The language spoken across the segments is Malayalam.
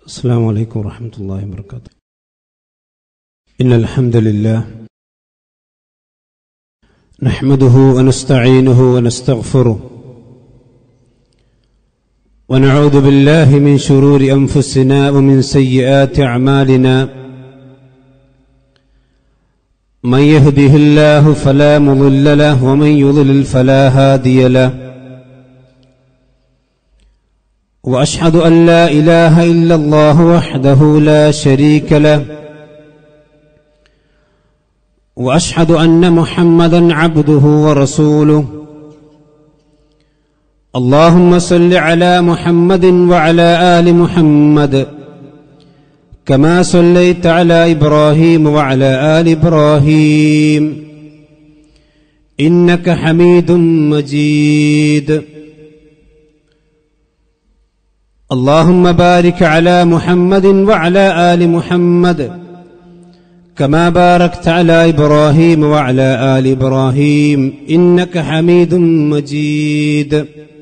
السلام عليكم ورحمة الله وبركاته إن الحمد لله نحمده ونستعينه ونستغفره ونعوذ بالله من شرور أنفسنا ومن سيئات أعمالنا من يهده الله فلا مضل له ومن يضلل فلا هادي له واشهد ان لا اله الا الله وحده لا شريك له واشهد ان محمدا عبده ورسوله اللهم صل على محمد وعلى ال محمد كما صليت على ابراهيم وعلى ال ابراهيم انك حميد مجيد اللهم بارك على محمد وعلى ال محمد كما باركت على ابراهيم وعلى ال ابراهيم انك حميد مجيد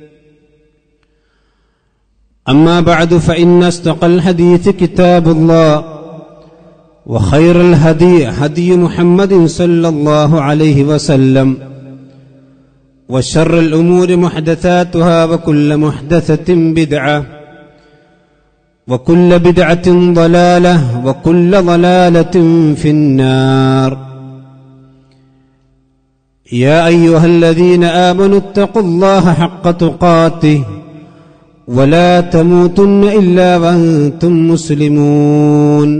اما بعد فان اصدق الحديث كتاب الله وخير الهدي هدي محمد صلى الله عليه وسلم وشر الامور محدثاتها وكل محدثه بدعه وكل بدعة ضلالة وكل ضلالة في النار يا أيها الذين آمنوا اتقوا الله حق تقاته ولا تموتن إلا وأنتم مسلمون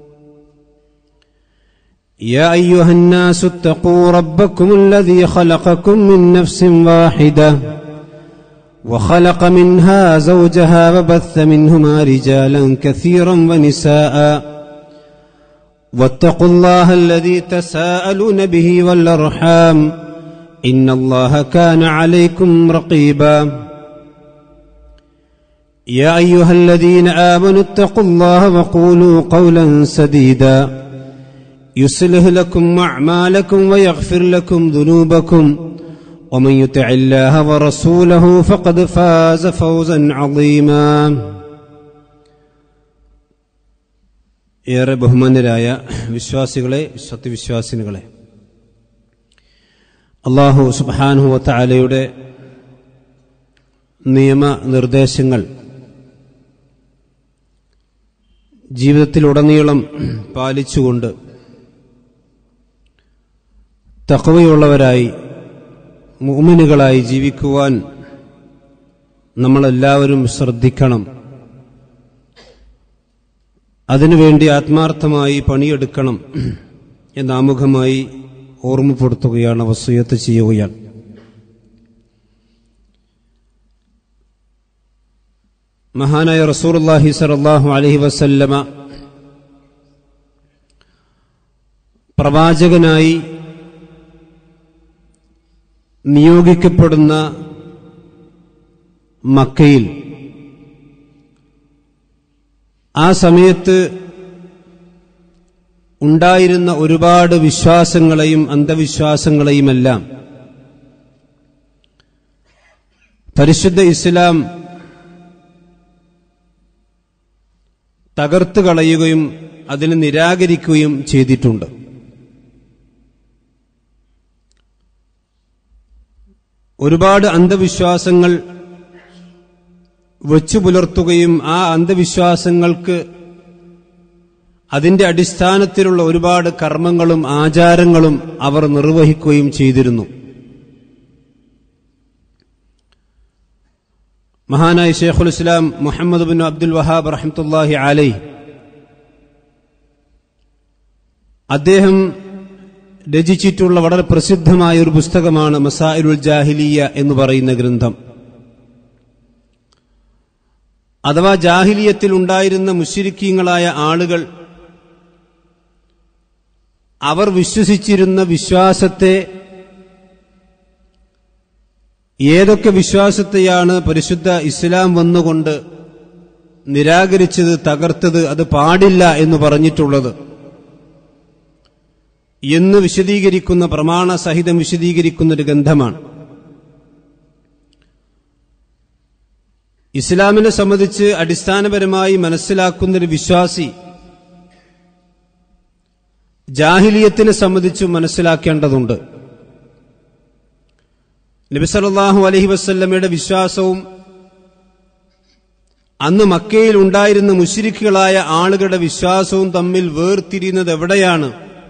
يا أيها الناس اتقوا ربكم الذي خلقكم من نفس واحدة وخلق منها زوجها وبث منهما رجالا كثيرا ونساء واتقوا الله الذي تساءلون به والارحام ان الله كان عليكم رقيبا يا ايها الذين امنوا اتقوا الله وقولوا قولا سديدا يصلح لكم اعمالكم ويغفر لكم ذنوبكم ومن يطع الله ورسوله فقد فاز فوزا عظيما ഏറെ ബഹുമാന്യരായ വിശ്വാസികളെ സത്യവിശ്വാസിനികളെ അള്ളാഹു സുബാനുഹത്ത ആലയുടെ നിയമനിർദ്ദേശങ്ങൾ ജീവിതത്തിലുടനീളം പാലിച്ചുകൊണ്ട് തക്കവയുള്ളവരായി മുഅ്മിനുകളായി ജീവിക്കുവാൻ നമ്മളെല്ലാവരും ശ്രദ്ധിക്കണം അതിനുവേണ്ടി ആത്മാർത്ഥമായി പണിയെടുക്കണം എന്ന് ആമുഖമായി ഓർമ്മപ്പെടുത്തുകയാണ് വസൂയത്ത് ചെയ്യുകയാണ് മഹാനായ റസൂർല്ലാഹി സലാഹു അലഹി വസല്ലമ പ്രവാചകനായി നിയോഗിക്കപ്പെടുന്ന മക്കയിൽ ആ സമയത്ത് ഉണ്ടായിരുന്ന ഒരുപാട് വിശ്വാസങ്ങളെയും അന്ധവിശ്വാസങ്ങളെയുമെല്ലാം പരിശുദ്ധ ഇസ്ലാം തകർത്തു കളയുകയും അതിനെ നിരാകരിക്കുകയും ചെയ്തിട്ടുണ്ട് ഒരുപാട് അന്ധവിശ്വാസങ്ങൾ വച്ചു പുലർത്തുകയും ആ അന്ധവിശ്വാസങ്ങൾക്ക് അതിന്റെ അടിസ്ഥാനത്തിലുള്ള ഒരുപാട് കർമ്മങ്ങളും ആചാരങ്ങളും അവർ നിർവഹിക്കുകയും ചെയ്തിരുന്നു മഹാനായ ഷെയ്ഖുൽ ഇസ്ലാം മുഹമ്മദ് ബിൻ അബ്ദുൽ വഹാബ് റഹമത്തുല്ലാഹി ആലൈ അദ്ദേഹം രചിച്ചിട്ടുള്ള വളരെ പ്രസിദ്ധമായ ഒരു പുസ്തകമാണ് മസായിലുൽ ജാഹിലിയ എന്ന് പറയുന്ന ഗ്രന്ഥം അഥവാ ജാഹിലിയത്തിൽ ഉണ്ടായിരുന്ന മുഷിരിക്കീങ്ങളായ ആളുകൾ അവർ വിശ്വസിച്ചിരുന്ന വിശ്വാസത്തെ ഏതൊക്കെ വിശ്വാസത്തെയാണ് പരിശുദ്ധ ഇസ്ലാം വന്നുകൊണ്ട് നിരാകരിച്ചത് തകർത്തത് അത് പാടില്ല എന്ന് പറഞ്ഞിട്ടുള്ളത് എന്ന് വിശദീകരിക്കുന്ന പ്രമാണ സഹിതം വിശദീകരിക്കുന്ന ഒരു ഗ്രന്ഥമാണ് ഇസ്ലാമിനെ സംബന്ധിച്ച് അടിസ്ഥാനപരമായി മനസ്സിലാക്കുന്നൊരു വിശ്വാസി ജാഹിലിയത്തിനെ സംബന്ധിച്ച് മനസ്സിലാക്കേണ്ടതുണ്ട് നബിസലാഹു അലഹി വസ്ല്ലമയുടെ വിശ്വാസവും അന്ന് മക്കയിൽ ഉണ്ടായിരുന്ന മുഷിരിക്കുകളായ ആളുകളുടെ വിശ്വാസവും തമ്മിൽ വേർതിരിയുന്നത് എവിടെയാണ്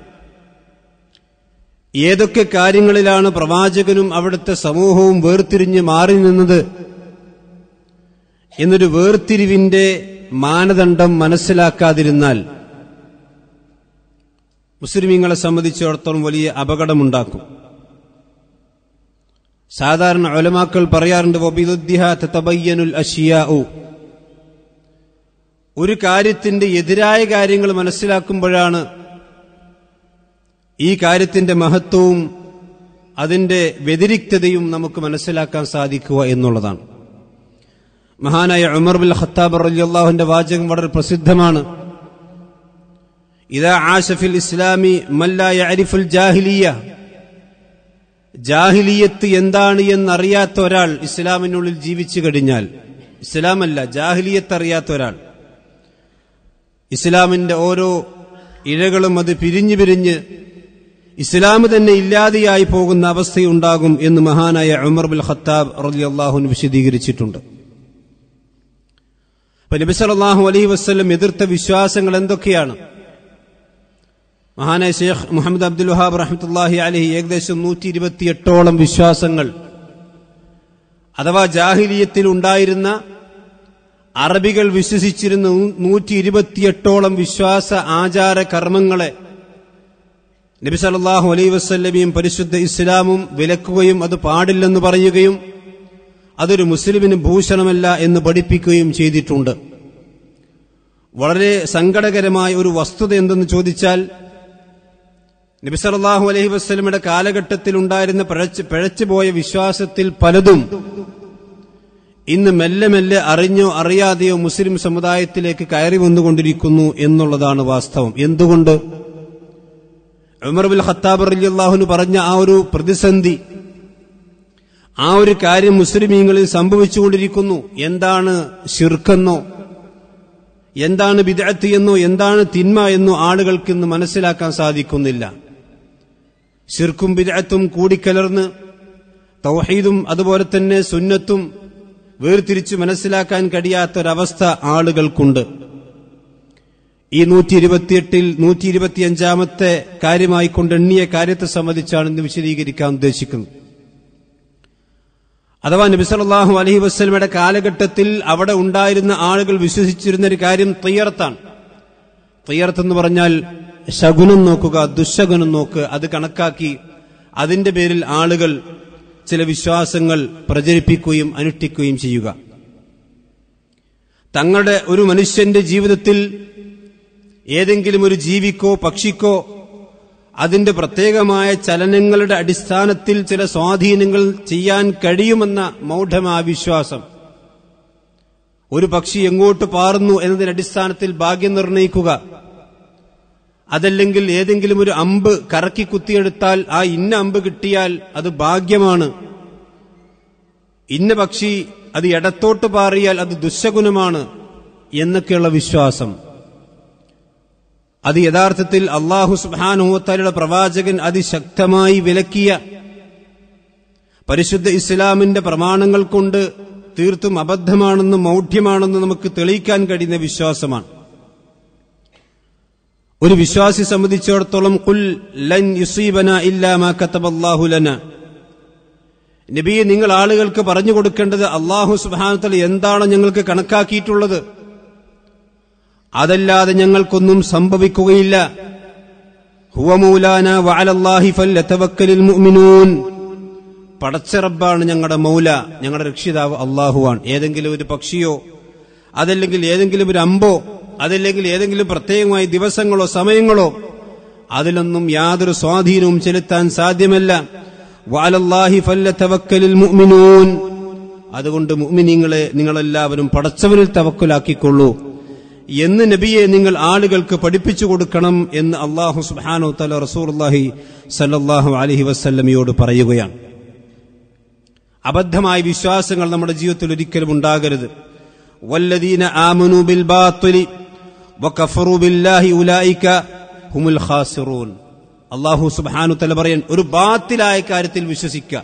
ഏതൊക്കെ കാര്യങ്ങളിലാണ് പ്രവാചകനും അവിടുത്തെ സമൂഹവും വേർതിരിഞ്ഞ് മാറി നിന്നത് എന്നൊരു വേർതിരിവിന്റെ മാനദണ്ഡം മനസ്സിലാക്കാതിരുന്നാൽ മുസ്ലിമീങ്ങളെ സംബന്ധിച്ചിടത്തോളം വലിയ അപകടമുണ്ടാക്കും സാധാരണ ഒലമാക്കൾ പറയാറുണ്ട് വബിദുദ്ദിഹ തതബയ്യനുൽ അഷിയാഉ ഒരു കാര്യത്തിന്റെ എതിരായ കാര്യങ്ങൾ മനസ്സിലാക്കുമ്പോഴാണ് ഈ കാര്യത്തിന്റെ മഹത്വവും അതിന്റെ വ്യതിരിക്തതയും നമുക്ക് മനസ്സിലാക്കാൻ സാധിക്കുക എന്നുള്ളതാണ് മഹാനായ ഉമർ ബിൽ ഖത്താബ് റളിയല്ലാഹുവിന്റെ വാചകം വളരെ പ്രസിദ്ധമാണ് ഇതാ ആഷഫിൽ ഇസ്ലാമി മല്ല യഅരിഫുൽ ജാഹിലിയ ജാഹിലിയത്ത് എന്താണ് എന്നറിയാത്ത ഒരാൾ ഇസ്ലാമിനുള്ളിൽ ജീവിച്ചു കഴിഞ്ഞാൽ ഇസ്ലാമല്ല ജാഹിലിയത്ത് അറിയാത്ത ഒരാൾ ഇസ്ലാമിന്റെ ഓരോ ഇഴകളും അത് പിരിഞ്ഞു പിരിഞ്ഞ് ഇസ്ലാം തന്നെ ഇല്ലാതെയായി പോകുന്ന അവസ്ഥയുണ്ടാകും എന്ന് മഹാനായ ഉമർ ബിൽ ഖത്താബ് റളിയല്ലാഹുൻ വിശദീകരിച്ചിട്ടുണ്ട് അപ്പൊ നബി സല്ലല്ലാഹു അലൈഹി വസല്ലം എതിർത്ത വിശ്വാസങ്ങൾ എന്തൊക്കെയാണ് മഹാനായ ഷെയ്ഖ് മുഹമ്മദ് അബ്ദുൽ വഹാബ് റഹ്മത്തുല്ലാഹി അലഹി ഏകദേശം നൂറ്റി ഇരുപത്തിയെട്ടോളം വിശ്വാസങ്ങൾ അഥവാ ജാഹിലിയത്തിൽ ഉണ്ടായിരുന്ന അറബികൾ വിശ്വസിച്ചിരുന്ന നൂറ്റി ഇരുപത്തിയെട്ടോളം വിശ്വാസ ആചാര കർമ്മങ്ങളെ നബി സല്ലല്ലാഹു അലൈഹി വസല്ലമയും പരിശുദ്ധ ഇസ്ലാമും വിലക്കുകയും അത് പാടില്ലെന്ന് പറയുകയും അതൊരു മുസ്ലിമിന് ഭൂഷണമല്ല എന്ന് പഠിപ്പിക്കുകയും ചെയ്തിട്ടുണ്ട് വളരെ സങ്കടകരമായ ഒരു വസ്തുത എന്തെന്ന് ചോദിച്ചാൽ നബി സല്ലല്ലാഹു അലൈഹി വസല്ലമയുടെ കാലഘട്ടത്തിൽ ഉണ്ടായിരുന്ന പിഴച്ച് പിഴച്ചുപോയ വിശ്വാസത്തിൽ പലതും ഇന്ന് മെല്ലെ മെല്ലെ അറിഞ്ഞോ അറിയാതെയോ മുസ്ലിം സമുദായത്തിലേക്ക് കയറി വന്നുകൊണ്ടിരിക്കുന്നു എന്നുള്ളതാണ് വാസ്തവം എന്തുകൊണ്ട് ഉമർ ബിൽ ഖത്താബ് റളിയല്ലാഹുവിന് പറഞ്ഞ ആ ഒരു പ്രതിസന്ധി ആ ഒരു കാര്യം മുസ്ലിമീങ്ങളിൽ സംഭവിച്ചുകൊണ്ടിരിക്കുന്നു എന്താണ് ഷിർക്കെന്നോ എന്താണ് ബിദഅത്ത് എന്നോ എന്താണ് തിന്മ എന്നോ ആളുകൾക്ക് ഇന്ന് മനസ്സിലാക്കാൻ സാധിക്കുന്നില്ല ഷിർക്കും ബിദഅത്തും കൂടിക്കലർന്ന് തൗഹീദും അതുപോലെ തന്നെ സുന്നത്തും വേർതിരിച്ച് മനസ്സിലാക്കാൻ കഴിയാത്തൊരവസ്ഥ ആളുകൾക്കുണ്ട് ഈ നൂറ്റി ഇരുപത്തിയെട്ടിൽ നൂറ്റി ഇരുപത്തിയഞ്ചാമത്തെ കാര്യമായി കൊണ്ട് എണ്ണിയ കാര്യത്തെ സംബന്ധിച്ചാണ് ഇന്ന് വിശദീകരിക്കാൻ ഉദ്ദേശിക്കുന്നത് അഥവാ നബിസല്ലാഹു അലഹി വസ്ലമയുടെ കാലഘട്ടത്തിൽ അവിടെ ഉണ്ടായിരുന്ന ആളുകൾ വിശ്വസിച്ചിരുന്ന ഒരു കാര്യം തയ്യർത്താണ് തയ്യർത്ത് എന്ന് പറഞ്ഞാൽ ശകുനം നോക്കുക ദുശകുനം നോക്കുക അത് കണക്കാക്കി അതിന്റെ പേരിൽ ആളുകൾ ചില വിശ്വാസങ്ങൾ പ്രചരിപ്പിക്കുകയും അനുഷ്ഠിക്കുകയും ചെയ്യുക തങ്ങളുടെ ഒരു മനുഷ്യന്റെ ജീവിതത്തിൽ ഏതെങ്കിലും ഒരു ജീവിക്കോ പക്ഷിക്കോ അതിന്റെ പ്രത്യേകമായ ചലനങ്ങളുടെ അടിസ്ഥാനത്തിൽ ചില സ്വാധീനങ്ങൾ ചെയ്യാൻ കഴിയുമെന്ന മൗഢമായ വിശ്വാസം ഒരു പക്ഷി എങ്ങോട്ട് പാറുന്നു എന്നതിന്റെ അടിസ്ഥാനത്തിൽ ഭാഗ്യം നിർണയിക്കുക അതല്ലെങ്കിൽ ഏതെങ്കിലും ഒരു അമ്പ് കറക്കി കുത്തിയെടുത്താൽ ആ ഇന്ന അമ്പ് കിട്ടിയാൽ അത് ഭാഗ്യമാണ് ഇന്ന പക്ഷി അത് ഇടത്തോട്ട് പാറിയാൽ അത് ദുശഗുണമാണ് എന്നൊക്കെയുള്ള വിശ്വാസം അത് യഥാർത്ഥത്തിൽ അള്ളാഹു സുബാനുഹത്തലയുടെ പ്രവാചകൻ അതിശക്തമായി വിലക്കിയ പരിശുദ്ധ ഇസ്ലാമിന്റെ പ്രമാണങ്ങൾ കൊണ്ട് തീർത്തും അബദ്ധമാണെന്നും മൗഢ്യമാണെന്നും നമുക്ക് തെളിയിക്കാൻ കഴിയുന്ന വിശ്വാസമാണ് ഒരു വിശ്വാസി സംബന്ധിച്ചിടത്തോളം കുൽ ലൻ യുസീബന ഇല്ലാമാ കത്തബല്ലാഹു ലന നബിയെ നിങ്ങൾ ആളുകൾക്ക് പറഞ്ഞു കൊടുക്കേണ്ടത് അള്ളാഹു സുബാനത്തല എന്താണ് ഞങ്ങൾക്ക് കണക്കാക്കിയിട്ടുള്ളത് അതല്ലാതെ ഞങ്ങൾക്കൊന്നും സംഭവിക്കുകയില്ല ഹുവമൂലാന വഅലല്ലാഹി ഫല്ലതവക്കലിൽ മുഅ്മിനൂൻ പടച്ച റബ്ബാണ് ഞങ്ങളുടെ മൗല ഞങ്ങളുടെ രക്ഷിതാവ് അള്ളാഹുവാണ് ഏതെങ്കിലും ഒരു പക്ഷിയോ അതല്ലെങ്കിൽ ഏതെങ്കിലും ഒരു അമ്പോ അതല്ലെങ്കിൽ ഏതെങ്കിലും പ്രത്യേകമായ ദിവസങ്ങളോ സമയങ്ങളോ അതിലൊന്നും യാതൊരു സ്വാധീനവും ചെലുത്താൻ സാധ്യമല്ല വാലല്ലാഹി ഫല്ലതവക്കലിൽ മുഅ്മിനൂൻ അതുകൊണ്ട് മുഅ്മിനീങ്ങളെ നിങ്ങളെല്ലാവരും പടച്ചവനിൽ തവക്കുലാക്കിക്കൊള്ളൂ എന്ന് നബിയെ നിങ്ങൾ ആളുകൾക്ക് പഠിപ്പിച്ചു കൊടുക്കണം എന്ന് അള്ളാഹു സുബാനോ തല റസൂർല്ലാഹി സല്ലാഹു അലഹി വസ്ല്ലമയോട് പറയുകയാണ് അബദ്ധമായ വിശ്വാസങ്ങൾ നമ്മുടെ ജീവിതത്തിൽ ഒരിക്കലും ഉണ്ടാകരുത് വല്ലദീന ആമനു ബിൽ ബാത്തിലി വകഫറു ബില്ലാഹി ഉലൈക ഹുമുൽ ഖാസിറൂൻ അല്ലാഹു സുബ്ഹാനഹു തആല പറയാൻ ഒരു ബാത്തിലായ കാര്യത്തിൽ വിശ്വസിക്കുക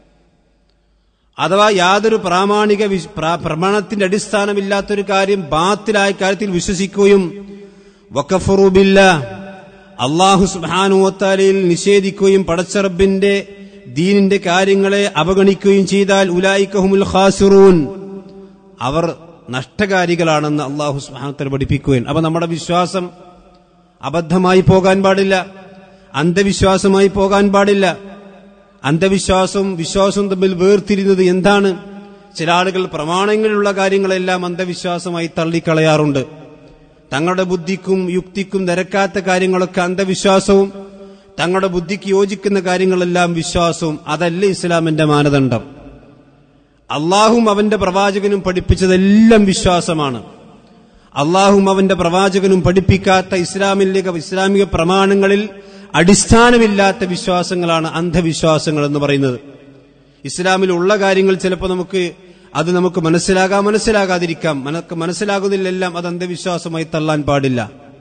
അഥവാ യാതൊരു പ്രാമാണിക വിശ്- പ്രാ- പ്രമാണത്തിന്റെ അടിസ്ഥാനമില്ലാത്തൊരു കാര്യം ബാത്തിലായ കാര്യത്തിൽ വിശ്വസിക്കുകയും വക്കഫറു ബില്ല അള്ളാഹു സുബാനുവത്താലയിൽ നിഷേധിക്കുകയും പടച്ചറബിന്റെ ദീനിന്റെ കാര്യങ്ങളെ അവഗണിക്കുകയും ചെയ്താൽ ഉലായിക്കഹുമുൽ ഖാസിറൂൻ അവർ നഷ്ടകാരികളാണെന്ന് അള്ളാഹു സുബാനത്തല പഠിപ്പിക്കുകയും അപ്പൊ നമ്മുടെ വിശ്വാസം അബദ്ധമായി പോകാൻ പാടില്ല അന്ധവിശ്വാസമായി പോകാൻ പാടില്ല അന്ധവിശ്വാസവും വിശ്വാസവും തമ്മിൽ വേർതിരിഞ്ഞത് എന്താണ് ചില ആളുകൾ പ്രമാണങ്ങളിലുള്ള കാര്യങ്ങളെല്ലാം അന്ധവിശ്വാസമായി തള്ളിക്കളയാറുണ്ട് തങ്ങളുടെ ബുദ്ധിക്കും യുക്തിക്കും നിരക്കാത്ത കാര്യങ്ങളൊക്കെ അന്ധവിശ്വാസവും തങ്ങളുടെ ബുദ്ധിക്ക് യോജിക്കുന്ന കാര്യങ്ങളെല്ലാം വിശ്വാസവും അതല്ല ഇസ്ലാമിന്റെ മാനദണ്ഡം അള്ളാഹും അവന്റെ പ്രവാചകനും പഠിപ്പിച്ചതെല്ലാം വിശ്വാസമാണ് അള്ളാഹും അവന്റെ പ്രവാചകനും പഠിപ്പിക്കാത്ത ഇസ്ലാമിക ഇസ്ലാമിക പ്രമാണങ്ങളിൽ അടിസ്ഥാനമില്ലാത്ത വിശ്വാസങ്ങളാണ് അന്ധവിശ്വാസങ്ങൾ എന്ന് പറയുന്നത് ഇസ്ലാമിൽ ഉള്ള കാര്യങ്ങൾ ചിലപ്പോൾ നമുക്ക് അത് നമുക്ക് മനസ്സിലാകാം മനസ്സിലാകാതിരിക്കാം മനക്ക് മനസ്സിലാകുന്നില്ലെല്ലാം അത് അന്ധവിശ്വാസമായി തള്ളാൻ പാടില്ല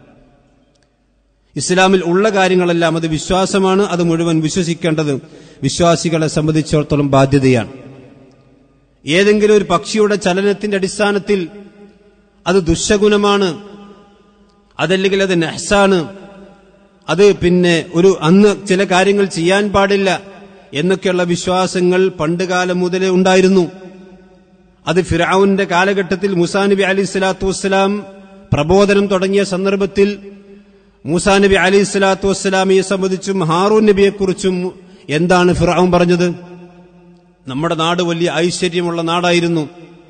ഇസ്ലാമിൽ ഉള്ള കാര്യങ്ങളെല്ലാം അത് വിശ്വാസമാണ് അത് മുഴുവൻ വിശ്വസിക്കേണ്ടത് വിശ്വാസികളെ സംബന്ധിച്ചിടത്തോളം ബാധ്യതയാണ് ഏതെങ്കിലും ഒരു പക്ഷിയുടെ ചലനത്തിന്റെ അടിസ്ഥാനത്തിൽ അത് ദുശഗുണമാണ് അതല്ലെങ്കിൽ അത് നെഹ്സാണ് അത് പിന്നെ ഒരു അന്ന് ചില കാര്യങ്ങൾ ചെയ്യാൻ പാടില്ല എന്നൊക്കെയുള്ള വിശ്വാസങ്ങൾ പണ്ടുകാലം മുതലേ ഉണ്ടായിരുന്നു അത് ഫിറാവുന്റെ കാലഘട്ടത്തിൽ മുസാ നബി അലി സ്വലാത്തു വസ്സലാം പ്രബോധനം തുടങ്ങിയ സന്ദർഭത്തിൽ മൂസാ നബി അലി സ്വലാത്തു വസ്സലാമിയെ സംബന്ധിച്ചും ഹാറൂൻ നബിയെക്കുറിച്ചും എന്താണ് ഫിറാവുൻ പറഞ്ഞത് നമ്മുടെ നാട് വലിയ ഐശ്വര്യമുള്ള നാടായിരുന്നു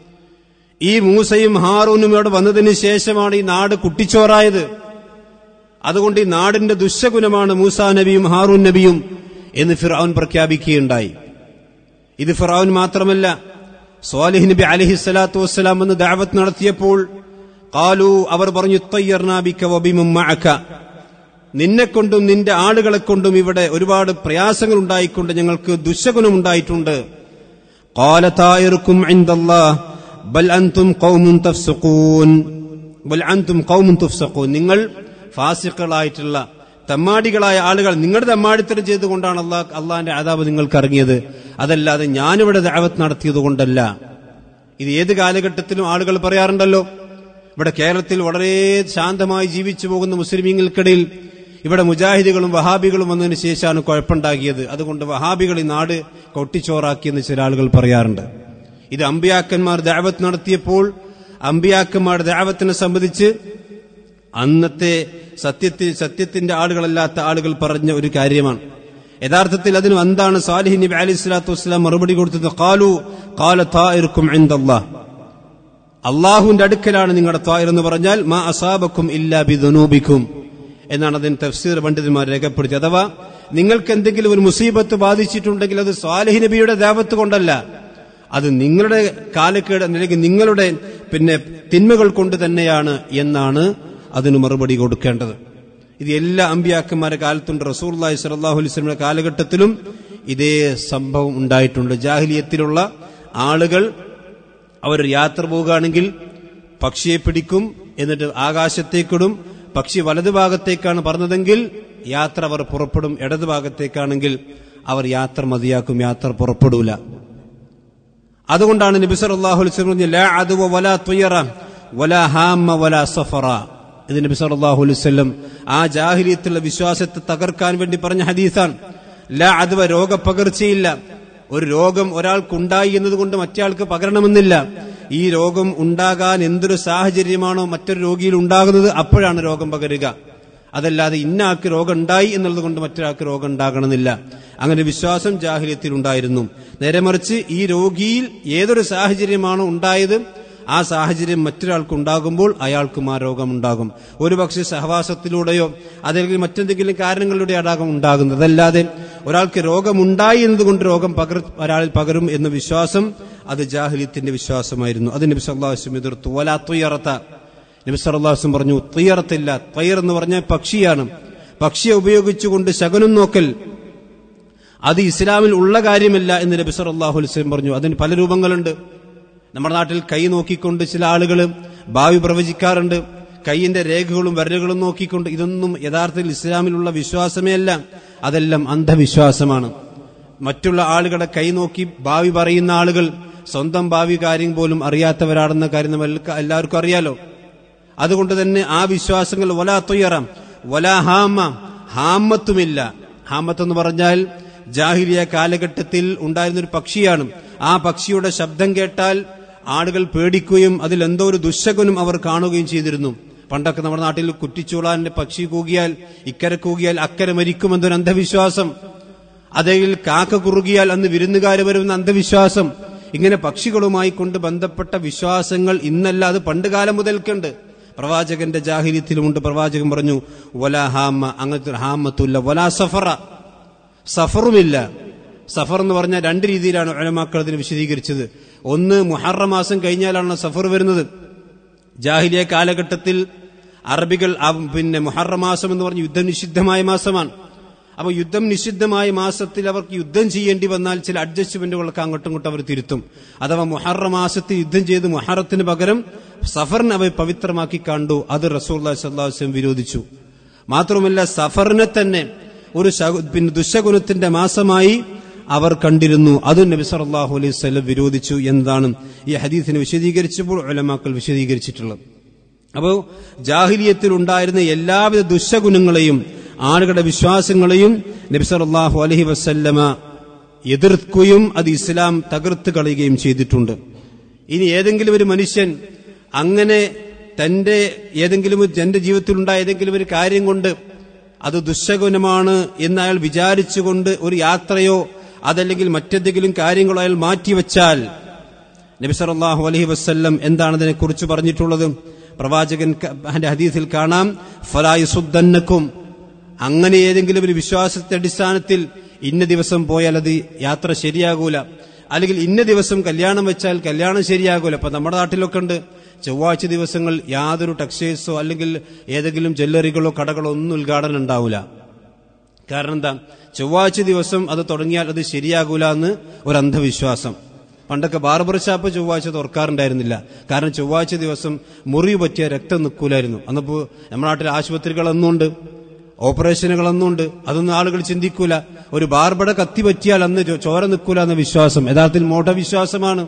ഈ മൂസയും ഹാറൂനും ഇവിടെ വന്നതിന് ശേഷമാണ് ഈ നാട് കുട്ടിച്ചോറായത് അതുകൊണ്ട് ഈ നാടിന്റെ ദുശഗുണമാണ് മൂസാ നബിയും ഹാറൂൻ നബിയും എന്ന് ഫിറൌൻ പ്രഖ്യാപിക്കുകയുണ്ടായി ഇത് ഫിറൌൻ മാത്രമല്ല സ്വാലിഹ് നബി അലഹി സ്വലാത്തു വസ്സലാം എന്ന് ദാവത്ത് നടത്തിയപ്പോൾ കാലു അവർ പറഞ്ഞു തയ്യർനാബിക്ക വബിമും മഅക നിന്നെക്കൊണ്ടും നിന്റെ ആളുകളെ കൊണ്ടും ഇവിടെ ഒരുപാട് പ്രയാസങ്ങൾ ഉണ്ടായിക്കൊണ്ട് ഞങ്ങൾക്ക് ദുശഗുണം ഉണ്ടായിട്ടുണ്ട് قال طائركم عند الله بل أنتم قوم تفسقون بل أنتم قوم تفسقون നിങ്ങൾ ഫാസിഖുകളായിട്ടുള്ള തമ്മാടികളായ ആളുകൾ നിങ്ങളുടെ തമ്മാടിത്തരം ചെയ്തുകൊണ്ടാണ് അള്ളാഹ് അള്ളാഹിന്റെ ആദാബ് നിങ്ങൾക്ക് ഇറങ്ങിയത് അതല്ലാതെ ഞാനിവിടെ ദാവത്ത് നടത്തിയത് കൊണ്ടല്ല ഇത് ഏത് കാലഘട്ടത്തിലും ആളുകൾ പറയാറുണ്ടല്ലോ ഇവിടെ കേരളത്തിൽ വളരെ ശാന്തമായി ജീവിച്ചു പോകുന്ന മുസ്ലിമീങ്ങൾക്കിടയിൽ ഇവിടെ മുജാഹിദുകളും വഹാബികളും വന്നതിന് ശേഷമാണ് കുഴപ്പമുണ്ടാകിയത് അതുകൊണ്ട് വഹാബികൾ ഈ നാട് കൊട്ടിച്ചോറാക്കിയെന്ന് ചില ആളുകൾ പറയാറുണ്ട് ഇത് അമ്പിയാക്കന്മാർ ദാവത്ത് നടത്തിയപ്പോൾ അമ്പിയാക്കന്മാരുടെ ദാവത്തിനെ സംബന്ധിച്ച് അന്നത്തെ സത്യത്തിൽ സത്യത്തിന്റെ ആളുകളല്ലാത്ത ആളുകൾ പറഞ്ഞ ഒരു കാര്യമാണ് യഥാർത്ഥത്തിൽ അതിന് എന്താണ് സാലിഹ് നബി അലി സ്വലാത്തു വസ്സലാം മറുപടി കൊടുത്തത് കാലു കാല തായിരിക്കും എന്തല്ലാ അള്ളാഹുവിന്റെ അടുക്കലാണ് നിങ്ങളുടെ തായർ എന്ന് പറഞ്ഞാൽ മാ അസാബക്കും ഇല്ലാ ബിദുനൂബിക്കും എന്നാണ് അതിന് തഫ്സീർ പണ്ഡിതന്മാർ രേഖപ്പെടുത്തി അഥവാ നിങ്ങൾക്ക് എന്തെങ്കിലും ഒരു മുസീബത്ത് ബാധിച്ചിട്ടുണ്ടെങ്കിൽ അത് സ്വാലിഹ് നബിയുടെ ദേവത്ത് കൊണ്ടല്ല അത് നിങ്ങളുടെ കാലക്കേട് അല്ലെങ്കിൽ നിങ്ങളുടെ പിന്നെ തിന്മകൾ കൊണ്ട് തന്നെയാണ് എന്നാണ് അതിന് മറുപടി കൊടുക്കേണ്ടത് ഇത് എല്ലാ അമ്പിയാക്കന്മാരുടെ കാലത്തുണ്ട് റസൂർലാഹി സലാഹു അലൈസ്മിയുടെ കാലഘട്ടത്തിലും ഇതേ സംഭവം ഉണ്ടായിട്ടുണ്ട് ജാഹിലിയത്തിലുള്ള ആളുകൾ അവർ യാത്ര പോവുകയാണെങ്കിൽ പക്ഷിയെ പിടിക്കും എന്നിട്ട് ആകാശത്തേക്കിടും പക്ഷി വലതുഭാഗത്തേക്കാണ് പറഞ്ഞതെങ്കിൽ യാത്ര അവർ പുറപ്പെടും ഇടതുഭാഗത്തേക്കാണെങ്കിൽ അവർ യാത്ര മതിയാക്കും യാത്ര പുറപ്പെടൂല അതുകൊണ്ടാണ് നബി സല്ലല്ലാഹു അലൈഹി വസല്ലം പറഞ്ഞത് ലാ അദുവ വലാ തുയറ വലാ ഹാമ വലാ സഫറ ഇത് നബി സല്ലല്ലാഹു അലൈഹി വസല്ലം ആ ജാഹിലിയത്തുള്ള വിശ്വാസത്തെ തകർക്കാൻ വേണ്ടി പറഞ്ഞ ഹദീസാണ് ലാ അദുവ രോഗപകർച്ചയില്ല ഒരു രോഗം ഒരാൾക്കുണ്ടായി എന്നതുകൊണ്ട് മറ്റേയാൾക്ക് പകരണമെന്നില്ല ഈ രോഗം ഉണ്ടാകാൻ എന്തൊരു സാഹചര്യമാണോ മറ്റൊരു രോഗിയിൽ ഉണ്ടാകുന്നത് അപ്പോഴാണ് രോഗം പകരുക അതല്ലാതെ ഇന്ന ആൾക്ക് രോഗം ഉണ്ടായി എന്നുള്ളത് കൊണ്ട് മറ്റൊരാൾക്ക് രോഗം ഉണ്ടാകണമെന്നില്ല അങ്ങനെ വിശ്വാസം ജാഹിര്യത്തിൽ ഉണ്ടായിരുന്നു നേരെ മറിച്ച് ഈ രോഗിയിൽ ഏതൊരു സാഹചര്യമാണോ ഉണ്ടായത് ആ സാഹചര്യം മറ്റൊരാൾക്ക് ഉണ്ടാകുമ്പോൾ അയാൾക്കും ആ രോഗം ഉണ്ടാകും ഒരുപക്ഷെ സഹവാസത്തിലൂടെയോ അതല്ലെങ്കിൽ മറ്റെന്തെങ്കിലും കാരണങ്ങളിലൂടെ ആടാകും ഉണ്ടാകുന്നത് അതല്ലാതെ ഒരാൾക്ക് രോഗമുണ്ടായി എന്നതുകൊണ്ട് രോഗം പകർ ഒരാളിൽ പകരും എന്ന വിശ്വാസം അത് ജാഹിലിയത്തിന്റെ വിശ്വാസമായിരുന്നു അത് നബി സല്ലാഹുസ്ലം എതിർത്തു വലാ തുയറത്ത നബി സല്ലാഹുസ്ലം പറഞ്ഞു തുയറത്തില്ല തയ്യർ എന്ന് പറഞ്ഞാൽ പക്ഷിയാണ് പക്ഷിയെ ഉപയോഗിച്ചുകൊണ്ട് ശകനം നോക്കൽ അത് ഇസ്ലാമിൽ ഉള്ള കാര്യമല്ല എന്ന് നബി സല്ലാഹു അലൈഹി പറഞ്ഞു അതിന് പല രൂപങ്ങളുണ്ട് നമ്മുടെ നാട്ടിൽ കൈ നോക്കിക്കൊണ്ട് ചില ആളുകൾ ഭാവി പ്രവചിക്കാറുണ്ട് കൈയിന്റെ രേഖകളും വരലുകളും നോക്കിക്കൊണ്ട് ഇതൊന്നും യഥാർത്ഥത്തിൽ ഇസ്ലാമിലുള്ള വിശ്വാസമേ അല്ല അതെല്ലാം അന്ധവിശ്വാസമാണ് മറ്റുള്ള ആളുകളെ കൈ നോക്കി ഭാവി പറയുന്ന ആളുകൾ സ്വന്തം ഭാവി കാര്യം പോലും അറിയാത്തവരാണെന്ന കാര്യം നമ്മൾ എല്ലാവർക്കും അറിയാലോ അതുകൊണ്ട് തന്നെ ആ വിശ്വാസങ്ങൾ വലാ തുയറാം വലാ ഹാമ ഹാമത്തുമില്ല ഹാമത്ത് എന്ന് പറഞ്ഞാൽ ജാഹിലിയ കാലഘട്ടത്തിൽ ഉണ്ടായിരുന്ന ഒരു പക്ഷിയാണ് ആ പക്ഷിയുടെ ശബ്ദം കേട്ടാൽ ആളുകൾ പേടിക്കുകയും അതിൽ എന്തോ ഒരു ദുശകനും അവർ കാണുകയും ചെയ്തിരുന്നു പണ്ടൊക്കെ നമ്മുടെ നാട്ടിൽ കുറ്റിച്ചൂളാന്റെ പക്ഷി കൂകിയാൽ ഇക്കരെ കൂകിയാൽ അക്കരെ മരിക്കുമെന്നൊരു അന്ധവിശ്വാസം അതിൽ കാക്ക കുറുകിയാൽ അന്ന് വിരുന്നുകാര് വരുമെന്ന അന്ധവിശ്വാസം ഇങ്ങനെ പക്ഷികളുമായി കൊണ്ട് ബന്ധപ്പെട്ട വിശ്വാസങ്ങൾ ഇന്നല്ല അത് പണ്ടുകാലം മുതൽക്കുണ്ട് പ്രവാചകന്റെ ജാഹിര്യത്തിലുമുണ്ട് പ്രവാചകൻ പറഞ്ഞു വലാ ഹാമ അങ്ങനത്തെ ഹാമത്തുല്ല വലാ സഫറ സഫറുമില്ല സഫർ എന്ന് പറഞ്ഞാൽ രണ്ട് രീതിയിലാണ് ഒലമാക്കൾ അതിന് വിശദീകരിച്ചത് ഒന്ന് മുഹറ മാസം കഴിഞ്ഞാലാണ് സഫർ വരുന്നത് ജാഹിലിയ കാലഘട്ടത്തിൽ അറബികൾ ആ പിന്നെ മുഹറ മാസം എന്ന് പറഞ്ഞ യുദ്ധം നിഷിദ്ധമായ മാസമാണ് അപ്പൊ യുദ്ധം നിഷിദ്ധമായ മാസത്തിൽ അവർക്ക് യുദ്ധം ചെയ്യേണ്ടി വന്നാൽ ചില അഡ്ജസ്റ്റ്മെന്റുകളൊക്കെ അങ്ങോട്ടും ഇങ്ങോട്ടും അവർ തിരുത്തും അഥവാ മുഹറ മാസത്തിൽ യുദ്ധം ചെയ്ത് മുഹറത്തിന് പകരം സഫറിനെ അവർ പവിത്രമാക്കി കണ്ടു അത് റസൂൽ സല്ലാസ്ലം വിരോധിച്ചു മാത്രമല്ല സഫറിനെ തന്നെ ഒരു ശകു- പിന്നെ ദുശകുലത്തിന്റെ മാസമായി അവർ കണ്ടിരുന്നു അതും നബി സല്ലല്ലാഹു അലൈഹി വസല്ലം വിരോധിച്ചു എന്നതാണ് ഈ ഹദീസിനെ വിശദീകരിച്ചപ്പോൾ ഉലമാക്കൾ വിശദീകരിച്ചിട്ടുള്ളത് അപ്പോൾ ജാഹിലിയത്തിൽ ഉണ്ടായിരുന്ന എല്ലാവിധ ദുശഗുണങ്ങളെയും ആളുകളുടെ വിശ്വാസങ്ങളെയും നബി സല്ലല്ലാഹു അലൈഹി വസല്ലമ എതിർക്കുകയും അത് ഇസ്ലാം തകർത്ത് കളയുകയും ചെയ്തിട്ടുണ്ട് ഇനി ഏതെങ്കിലും ഒരു മനുഷ്യൻ അങ്ങനെ തന്റെ ഏതെങ്കിലും ഒരു- തന്റെ ജീവിതത്തിലുണ്ടായ ഏതെങ്കിലും ഒരു കാര്യം കൊണ്ട് അത് ദുശകുനമാണ് എന്ന് അയാൾ വിചാരിച്ചുകൊണ്ട് ഒരു യാത്രയോ അതല്ലെങ്കിൽ മറ്റെന്തെങ്കിലും കാര്യങ്ങളോ അയാൾ മാറ്റിവെച്ചാൽ നബി സല്ലല്ലാഹു അലൈഹി വസല്ലം എന്താണ് ഇതിനെക്കുറിച്ച് പറഞ്ഞിട്ടുള്ളത് പ്രവാചകൻ ക- അതിന്റെ ഹദീസിൽ കാണാം ഫലായുസുദ്ദന്നക്കും അങ്ങനെ ഏതെങ്കിലും ഒരു വിശ്വാസത്തിന്റെ അടിസ്ഥാനത്തിൽ ഇന്ന ദിവസം പോയാൽ അത് യാത്ര ശരിയാകൂല അല്ലെങ്കിൽ ഇന്ന ദിവസം കല്യാണം വെച്ചാൽ കല്യാണം ശരിയാകൂല ഇപ്പൊ നമ്മുടെ നാട്ടിലൊക്കെ ഉണ്ട് ചൊവ്വാഴ്ച ദിവസങ്ങൾ യാതൊരു ടെക്സ്റ്റൈൽസോ അല്ലെങ്കിൽ ഏതെങ്കിലും ജ്വല്ലറികളോ കടകളോ ഒന്നും ഉദ്ഘാടനം ഉണ്ടാവില്ല കാരണം എന്താ ചൊവ്വാഴ്ച ദിവസം അത് തുടങ്ങിയാൽ അത് ശരിയാകൂല എന്ന് ഒരു അന്ധവിശ്വാസം പണ്ടൊക്കെ ബാർബർ ഷാപ്പ് ചൊവ്വാഴ്ച തുറക്കാറുണ്ടായിരുന്നില്ല കാരണം ചൊവ്വാഴ്ച ദിവസം മുറിവ് പറ്റിയ രക്തം നിൽക്കൂലായിരുന്നു അന്നപ്പോ നമ്മുടെ നാട്ടിൽ ആശുപത്രികളൊന്നുണ്ട് ഓപ്പറേഷനുകളൊന്നുണ്ട് അതൊന്നും ആളുകൾ ചിന്തിക്കൂല ഒരു ബാർബയുടെ കത്തി പറ്റിയാൽ അന്ന് ചോ- ചോര നിൽക്കൂല എന്ന വിശ്വാസം യഥാർത്ഥത്തിൽ മോട്ടവിശ്വാസമാണ്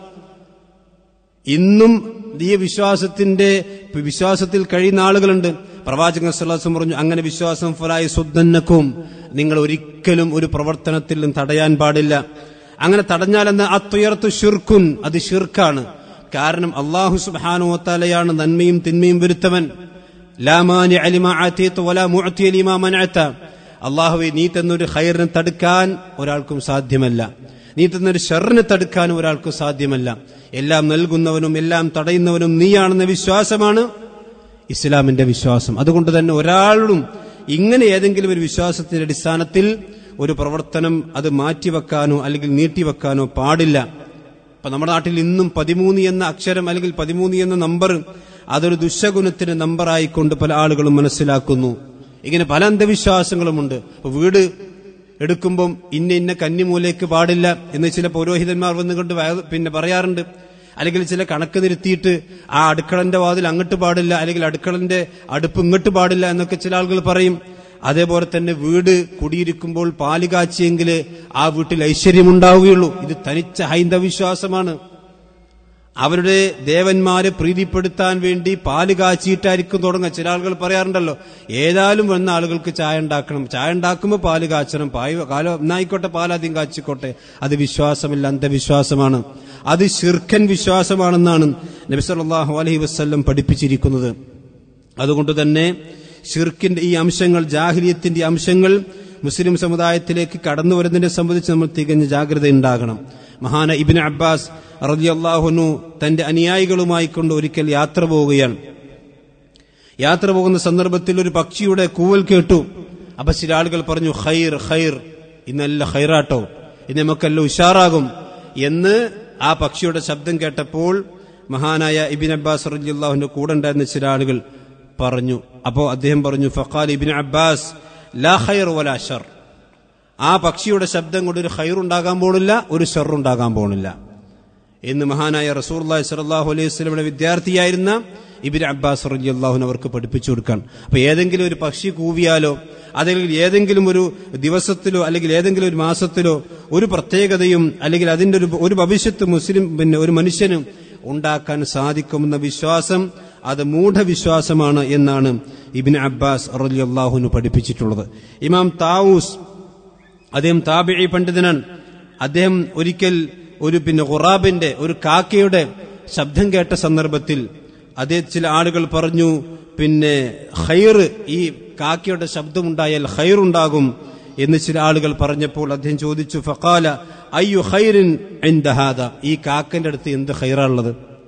ഇന്നും ഈ വിശ്വാസത്തിന്റെ വിശ്വാസത്തിൽ കഴിയുന്ന ആളുകളുണ്ട് പ്രവാചകൻ സല്ലാസം പറഞ്ഞു അങ്ങനെ വിശ്വാസം ഫലായി സുദ്ധന്നക്കും നിങ്ങൾ ഒരിക്കലും ഒരു പ്രവർത്തനത്തിൽ നിന്ന് തടയാൻ പാടില്ല അങ്ങനെ തടഞ്ഞാലെന്ന് അത്തുയർത്തു ഷിർക്കുൻ അത് ഷിർക്കാണ് കാരണം അള്ളാഹു സുബാനുവത്താലയാണ് നന്മയും തിന്മയും വരുത്തവൻ ലാമാനി അലിമ ആതീത്ത് വലാ മുഅ്തി ലിമാ മനഅത അള്ളാഹുവെ നീ തന്നൊരു ഹൈറിനെ തടുക്കാൻ ഒരാൾക്കും സാധ്യമല്ല നീ തന്നൊരു ഷെറിനെ തടുക്കാൻ ഒരാൾക്കും സാധ്യമല്ല എല്ലാം നൽകുന്നവനും എല്ലാം തടയുന്നവനും നീയാണെന്ന വിശ്വാസമാണ് ഇസ്ലാമിന്റെ വിശ്വാസം അതുകൊണ്ട് തന്നെ ഒരാളും ഇങ്ങനെ ഏതെങ്കിലും ഒരു വിശ്വാസത്തിന്റെ അടിസ്ഥാനത്തിൽ ഒരു പ്രവർത്തനം അത് മാറ്റിവെക്കാനോ അല്ലെങ്കിൽ നീട്ടിവെക്കാനോ പാടില്ല ഇപ്പൊ നമ്മുടെ നാട്ടിൽ ഇന്നും പതിമൂന്ന് എന്ന അക്ഷരം അല്ലെങ്കിൽ പതിമൂന്ന് എന്ന നമ്പർ അതൊരു ദുശഗുണത്തിന്റെ നമ്പറായിക്കൊണ്ട് പല ആളുകളും മനസ്സിലാക്കുന്നു ഇങ്ങനെ പല അന്ധവിശ്വാസങ്ങളുമുണ്ട് ഇപ്പൊ വീട് എടുക്കുമ്പം ഇന്ന ഇന്ന കന്നിമൂലയ്ക്ക് പാടില്ല എന്ന് ചില പൗരോഹിതന്മാർ വന്നുകൊണ്ട് വയ- പിന്നെ പറയാറുണ്ട് അല്ലെങ്കിൽ ചില കണക്ക് നിരുത്തിയിട്ട് ആ അടുക്കളന്റെ വാതിൽ അങ്ങോട്ട് പാടില്ല അല്ലെങ്കിൽ അടുക്കളന്റെ അടുപ്പ് ഇങ്ങോട്ട് പാടില്ല എന്നൊക്കെ ചില ആളുകൾ പറയും അതേപോലെ തന്നെ വീട് കുടിയിരിക്കുമ്പോൾ പാല് കാച്ചിയെങ്കിൽ ആ വീട്ടിൽ ഐശ്വര്യമുണ്ടാവുകയുള്ളൂ ഇത് തനിച്ച ഹൈന്ദവിശ്വാസമാണ് അവരുടെ ദേവന്മാരെ പ്രീതിപ്പെടുത്താൻ വേണ്ടി പാല് കാച്ചിയിട്ടായിരിക്കും തുടങ്ങുക ചില ആളുകൾ പറയാറുണ്ടല്ലോ ഏതായാലും വന്ന ആളുകൾക്ക് ചായ ഉണ്ടാക്കണം ചായ ഉണ്ടാക്കുമ്പോൾ പാല് കാച്ചണം പായ കാലോ എന്നായിക്കോട്ടെ പാലാദ്യം കാച്ചിക്കോട്ടെ അത് വിശ്വാസമില്ല അന്ധവിശ്വാസമാണ് അത് ശിർഖൻ വിശ്വാസമാണെന്നാണ് നബി സല്ലല്ലാഹു അലൈഹി വസല്ലം പഠിപ്പിച്ചിരിക്കുന്നത് അതുകൊണ്ട് തന്നെ ഷിർക്കിന്റെ ഈ അംശങ്ങൾ ജാഹിലിയത്തിന്റെ ഈ അംശങ്ങൾ മുസ്ലിം സമുദായത്തിലേക്ക് കടന്നു വരുന്നതിനെ സംബന്ധിച്ച് നമ്മൾ തികഞ്ഞ ജാഗ്രത ഉണ്ടാകണം മഹാന ഇബിൻ അബ്ബാസ് റളിയല്ലാഹുനു തന്റെ അനുയായികളുമായി കൊണ്ട് ഒരിക്കൽ യാത്ര പോവുകയാണ് യാത്ര പോകുന്ന സന്ദർഭത്തിൽ ഒരു പക്ഷിയുടെ കൂവൽ കേട്ടു അപ്പൊ ചില ആളുകൾ പറഞ്ഞു ഖൈർ ഖൈർ ഇന്നല്ല ഖൈറാട്ടോ ഇന്ന് നമുക്കെല്ലാം ഉഷാറാകും എന്ന് ആ പക്ഷിയുടെ ശബ്ദം കേട്ടപ്പോൾ മഹാനായ ഇബിൻ അബ്ബാസ് റളിയല്ലാഹുവിന്റെ കൂടെ ഉണ്ടായിരുന്ന ചില ആളുകൾ പറഞ്ഞു അപ്പോ അദ്ദേഹം പറഞ്ഞു ഫഖാൽ ഇബിൻ അബ്ബാസ് ലാ ഖൈർ വലാ ഷർ ആ പക്ഷിയുടെ ശബ്ദം കൊണ്ട് ഒരു ഖൈറുണ്ടാകാൻ പോണില്ല ഒരു ഷെറുണ്ടാകാൻ പോണില്ല എന്ന് മഹാനായ റസൂർല്ലാഹി സലാഹു അലൈഹി സ്വലമിയുടെ വിദ്യാർത്ഥിയായിരുന്ന ഇബിൻ അബ്ബാസ് റലി അള്ളാഹുന് അവർക്ക് പഠിപ്പിച്ചു കൊടുക്കാൻ അപ്പൊ ഏതെങ്കിലും ഒരു പക്ഷി കൂവിയാലോ അല്ലെങ്കിൽ ഏതെങ്കിലും ഒരു ദിവസത്തിലോ അല്ലെങ്കിൽ ഏതെങ്കിലും ഒരു മാസത്തിലോ ഒരു പ്രത്യേകതയും അല്ലെങ്കിൽ അതിന്റെ ഒരു ഒരു ഭവിഷ്യത്ത് മുസ്ലിം പിന്നെ ഒരു മനുഷ്യന് ഉണ്ടാക്കാൻ സാധിക്കുമെന്ന വിശ്വാസം അത് മൂഢവിശ്വാസമാണ് എന്നാണ് ഇബിൻ അബ്ബാസ് റലി അള്ളാഹുന് പഠിപ്പിച്ചിട്ടുള്ളത് ഇമാം താവൂസ് അദ്ദേഹം താബിഴി പണ്ഡിതനാണ് അദ്ദേഹം ഒരിക്കൽ ഒരു പിന്നെ ഖുറാബിന്റെ ഒരു കാക്കയുടെ ശബ്ദം കേട്ട സന്ദർഭത്തിൽ അതേ ചില ആളുകൾ പറഞ്ഞു പിന്നെ ഖൈർ ഈ കാക്കയുടെ ശബ്ദമുണ്ടായാൽ ഖൈറുണ്ടാകും എന്ന് ചില ആളുകൾ പറഞ്ഞപ്പോൾ അദ്ദേഹം ചോദിച്ചു ഫഖാല അയ്യു ഖൈറിൻ ഹാദ ഈ കാക്കന്റെ അടുത്ത് എന്ത് ഖൈറാണുള്ളത്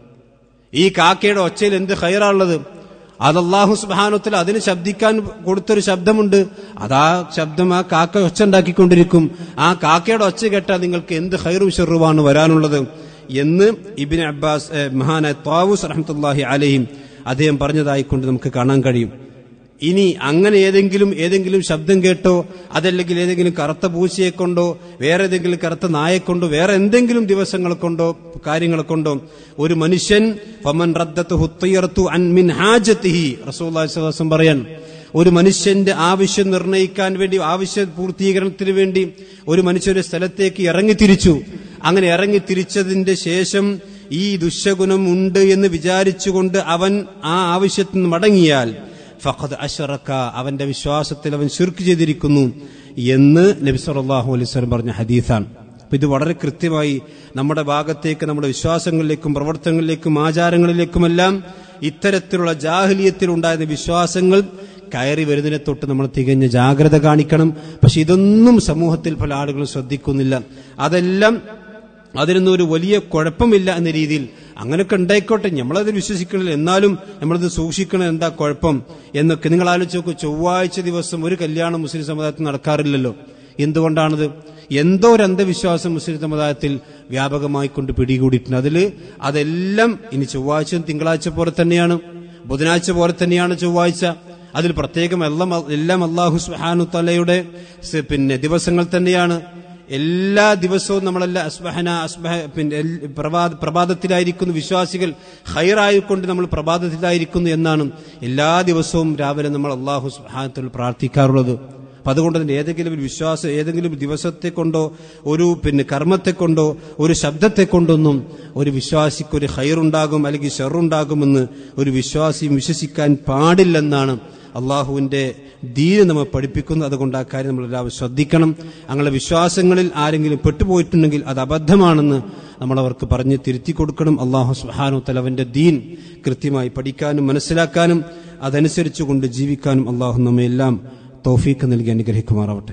ഈ കാക്കയുടെ ഒച്ചയിൽ എന്ത് ഖൈറാണുള്ളത് അത് അള്ളാഹു സുബാനത്തിൽ അതിന് ശബ്ദിക്കാൻ കൊടുത്തൊരു ശബ്ദമുണ്ട് അതാ ശബ്ദം ആ കാക്ക ഒച്ച ഉണ്ടാക്കിക്കൊണ്ടിരിക്കും ആ കാക്കയുടെ ഒച്ച കേട്ടാൽ നിങ്ങൾക്ക് എന്ത് ഖൈറും ഷെറുവാണ് വരാനുള്ളത് എന്ന് ഇബിൻ അബ്ബാസ് ഏ, മഹാനായ താവൂസ് റഹ്മത്തുല്ലാഹി അലഹിം അദ്ദേഹം പറഞ്ഞതായിക്കൊണ്ട് നമുക്ക് കാണാൻ കഴിയും ഇനി അങ്ങനെ ഏതെങ്കിലും ഏതെങ്കിലും ശബ്ദം കേട്ടോ അതല്ലെങ്കിൽ ഏതെങ്കിലും കറുത്ത പൂച്ചയെ കൊണ്ടോ വേറെ ഏതെങ്കിലും കറുത്ത നായെ കൊണ്ടോ വേറെ എന്തെങ്കിലും ദിവസങ്ങൾ കൊണ്ടോ കാര്യങ്ങൾ കൊണ്ടോ ഒരു മനുഷ്യൻ ഫമൻ റദ്ദത്ത് ഹുത്തയർത്തു അൻ മിൻ ഹാജത്തിഹി റസൂല്ലാസം പറയാൻ ഒരു മനുഷ്യന്റെ ആവശ്യം നിർണ്ണയിക്കാൻ വേണ്ടി ആവശ്യ പൂർത്തീകരണത്തിന് വേണ്ടി ഒരു മനുഷ്യ ഒരു സ്ഥലത്തേക്ക് ഇറങ്ങിത്തിരിച്ചു അങ്ങനെ ഇറങ്ങിത്തിരിച്ചതിന്റെ ശേഷം ഈ ദുശഗുണം ഉണ്ട് എന്ന് വിചാരിച്ചുകൊണ്ട് അവൻ ആ ആവശ്യത്തിൽ നിന്ന് മടങ്ങിയാൽ ഫഖദ് അഷറക്ക അവന്റെ വിശ്വാസത്തിൽ അവൻ ശിർക്ക് ചെയ്തിരിക്കുന്നു എന്ന് നബി സല്ലല്ലാഹു അലൈഹി വസല്ലം പറഞ്ഞ ഹദീസാണ് അപ്പൊ ഇത് വളരെ കൃത്യമായി നമ്മുടെ ഭാഗത്തേക്ക് നമ്മുടെ വിശ്വാസങ്ങളിലേക്കും പ്രവർത്തനങ്ങളിലേക്കും ആചാരങ്ങളിലേക്കുമെല്ലാം ഇത്തരത്തിലുള്ള ജാഹലിയത്തിൽ ഉണ്ടായിരുന്ന വിശ്വാസങ്ങൾ കയറി വരുന്നതിനെ തൊട്ട് നമ്മൾ തികഞ്ഞ ജാഗ്രത കാണിക്കണം പക്ഷെ ഇതൊന്നും സമൂഹത്തിൽ പല ആളുകളും ശ്രദ്ധിക്കുന്നില്ല അതെല്ലാം അതിനൊന്നും ഒരു വലിയ കുഴപ്പമില്ല എന്ന രീതിയിൽ അങ്ങനെയൊക്കെ ഉണ്ടായിക്കോട്ടെ നമ്മളത് വിശ്വസിക്കണില്ല എന്നാലും നമ്മളത് സൂക്ഷിക്കണം എന്താ കുഴപ്പം എന്നൊക്കെ നിങ്ങൾ ആലോചിച്ച് നോക്കൂ ചൊവ്വാഴ്ച ദിവസം ഒരു കല്യാണം മുസ്ലിം സമുദായത്തിൽ നടക്കാറില്ലല്ലോ എന്തുകൊണ്ടാണത് എന്തോ ഒരു അന്ധവിശ്വാസം മുസ്ലിം സമുദായത്തിൽ വ്യാപകമായി കൊണ്ട് പിടികൂടിയിട്ടുണ്ട് അതിൽ അതെല്ലാം ഇനി ചൊവ്വാഴ്ച തിങ്കളാഴ്ച പോലെ തന്നെയാണ് ബുധനാഴ്ച പോലെ തന്നെയാണ് ചൊവ്വാഴ്ച അതിൽ പ്രത്യേകം എല്ലാം എല്ലാം അള്ളാഹു സുഹാനു തലയുടെ പിന്നെ ദിവസങ്ങൾ തന്നെയാണ് എല്ലാ ദിവസവും നമ്മളെല്ലാം അസ്ബഹന അസ്ബഹ പിന്നെ എൽ- പ്രഭാത പ്രഭാതത്തിലായിരിക്കുന്നു വിശ്വാസികൾ ഹൈറായിക്കൊണ്ട് നമ്മൾ പ്രഭാതത്തിലായിരിക്കുന്നു എന്നാണ് എല്ലാ ദിവസവും രാവിലെ നമ്മൾ അള്ളാഹു സുഹാനത്തിൽ പ്രാർത്ഥിക്കാറുള്ളത് അപ്പൊ അതുകൊണ്ട് തന്നെ ഏതെങ്കിലും ഒരു വിശ്വാസം ഏതെങ്കിലും ഒരു ദിവസത്തെ കൊണ്ടോ ഒരു പിന്നെ കർമ്മത്തെ കൊണ്ടോ ഒരു ശബ്ദത്തെ കൊണ്ടൊന്നും ഒരു വിശ്വാസിക്ക് ഒരു ഹൈറുണ്ടാകും അല്ലെങ്കിൽ ഷെറുണ്ടാകുമെന്ന് ഒരു വിശ്വാസിയും വിശ്വസിക്കാൻ പാടില്ലെന്നാണ് അള്ളാഹുവിന്റെ ദീന് നമ്മെ പഠിപ്പിക്കുന്നു അതുകൊണ്ട് ആ കാര്യം നമ്മൾ എല്ലാവരും ശ്രദ്ധിക്കണം അങ്ങനെ വിശ്വാസങ്ങളിൽ ആരെങ്കിലും പെട്ടുപോയിട്ടുണ്ടെങ്കിൽ അത് അബദ്ധമാണെന്ന് നമ്മൾ അവർക്ക് പറഞ്ഞ് തിരുത്തി കൊടുക്കണം അള്ളാഹു സുഹാനു തലവന്റെ ദീൻ കൃത്യമായി പഠിക്കാനും മനസ്സിലാക്കാനും അതനുസരിച്ച് കൊണ്ട് ജീവിക്കാനും അള്ളാഹു നമ്മയെല്ലാം തൗഫീക്ക് നൽകി അനുഗ്രഹിക്കുമാറാവട്ടെ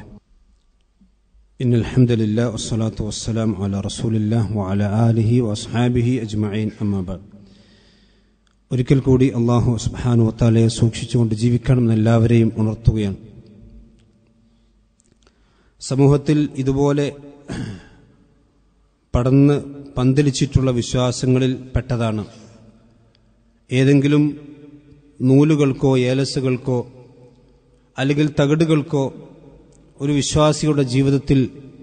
إن الحمد لله والصلاة والسلام على رسول الله وعلى آله وأصحابه أجمعين أما بعد ഒരിക്കൽ കൂടി അള്ളാഹു സുബ്ഹാനു വത്താലയെ സൂക്ഷിച്ചുകൊണ്ട് ജീവിക്കണമെന്ന് എല്ലാവരെയും ഉണർത്തുകയാണ് സമൂഹത്തിൽ ഇതുപോലെ പടന്ന് പന്തലിച്ചിട്ടുള്ള വിശ്വാസങ്ങളിൽ പെട്ടതാണ് ഏതെങ്കിലും നൂലുകൾക്കോ ഏലസുകൾക്കോ അല്ലെങ്കിൽ തകിടുകൾക്കോ ഒരു വിശ്വാസിയുടെ ജീവിതത്തിൽ